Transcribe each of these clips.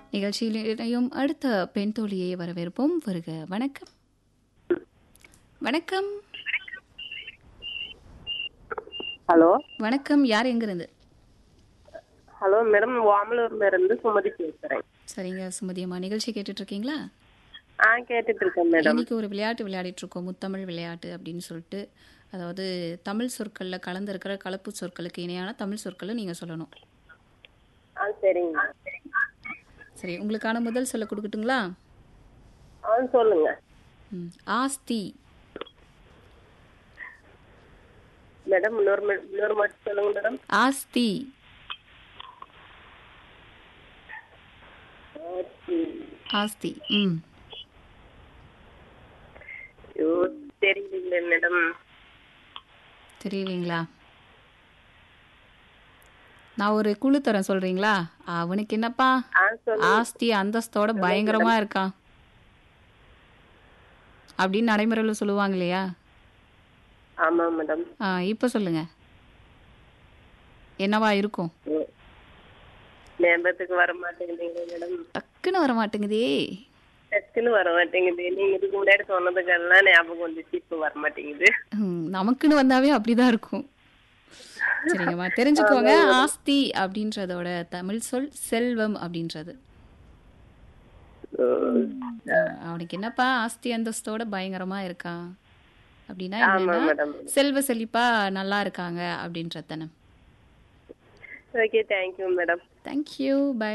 நிகழ்ச்சியில் இணையும் அடுத்த பெண் தோழியை வரவேற்போம் வருக வணக்கம் வணக்கம் ஹலோ வணக்கம் யார் எங்கிருந்து ஹலோ மேடம் வாமலூர்ல இருந்து சுமதி பேசுறேன் சரிங்க சுமதி அம்மா நிகழ்ச்சி கேட்டுட்டு இருக்கீங்களா ஆ கேட்டுட்டு இருக்கேன் மேடம் இன்னைக்கு ஒரு விளையாட்டு விளையாடிட்டு இருக்கோம் முத்தமிழ் விளையாட்டு அப்படின்னு சொல்லிட்டு அதாவது தமிழ் சொற்கள்ல கலந்திருக்கிற கலப்பு சொற்களுக்கு இணையான தமிழ் சொற்களை நீங்க சொல்லணும் ஆ சரிங்க சரி உங்களுக்கான முதல் சொல்ல கொடுக்கட்டுங்களா ஆ சொல்லுங்க ம், ஆஸ்தி மேடம் இன்னொரு மி- இன்னொரு மட்டும் சொல்லுங்க மேடம் ஆஸ்தி ஆஸ்தி ம் ஐயோ தெரியல மேடம் தெரியலீங்களா நான் ஒரு குழு தரேன் சொல்றீங்களா அவனுக்கு என்னப்பா ஆ சொல்லு ஆஸ்தி அந்தஸ்தோட பயங்கரமா இருக்கான் அப்படின்னு நடைமுறையில் சொல்லுவாங்க இல்லையா ஆமா மேடம் ஆ இப்போ சொல்லுங்க என்னவா இருக்கும் ஞாபகத்துக்கு வர மாட்டேங்குதுங்க மேடம் டக்குன்னு வர மாட்டேங்குதே டக்குன்னு வர மாட்டேங்குது நீங்க இதுக்கு முன்னாடி சொன்னதுக்கெல்லாம் ஞாபகம் வந்துச்சு இப்ப வர மாட்டேங்குது ம், நமக்குன்னு வந்தாவே அப்படிதான் இருக்கும் சரிங்கம்மா தெரிஞ்சுக்கோங்க ஆஸ்தி அப்படின்றதோட தமிழ் சொல் செல்வம் அப்படின்றது ஆ, அவனுக்கு என்னப்பா ஆஸ்தி அந்தஸ்தோட பயங்கரமா இருக்கான் அப்படின்னா ஆமா என்னன்னா மேடம் செல்வ செழிப்பா நல்லா இருக்காங்க அப்படின்றது தானே okay thank you madam thank you bye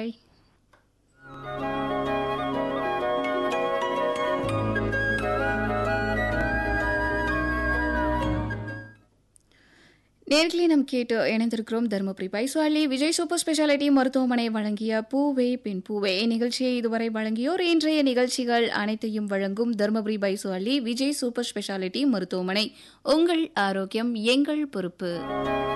நேர்களே நாம் கேட்டு இணைந்திருக்கிறோம் தருமபுரி பைசுவாலி விஜய் சூப்பர் ஸ்பெஷாலிட்டி மருத்துவமனை வழங்கிய பூவே பின் பூவே நிகழ்ச்சியை இதுவரை வழங்கியோர் இன்றைய நிகழ்ச்சிகள் அனைத்தையும் வழங்கும் தருமபுரி பைசுவாலி விஜய் சூப்பர் ஸ்பெஷாலிட்டி மருத்துவமனை உங்கள் ஆரோக்கியம் எங்கள் பொறுப்பு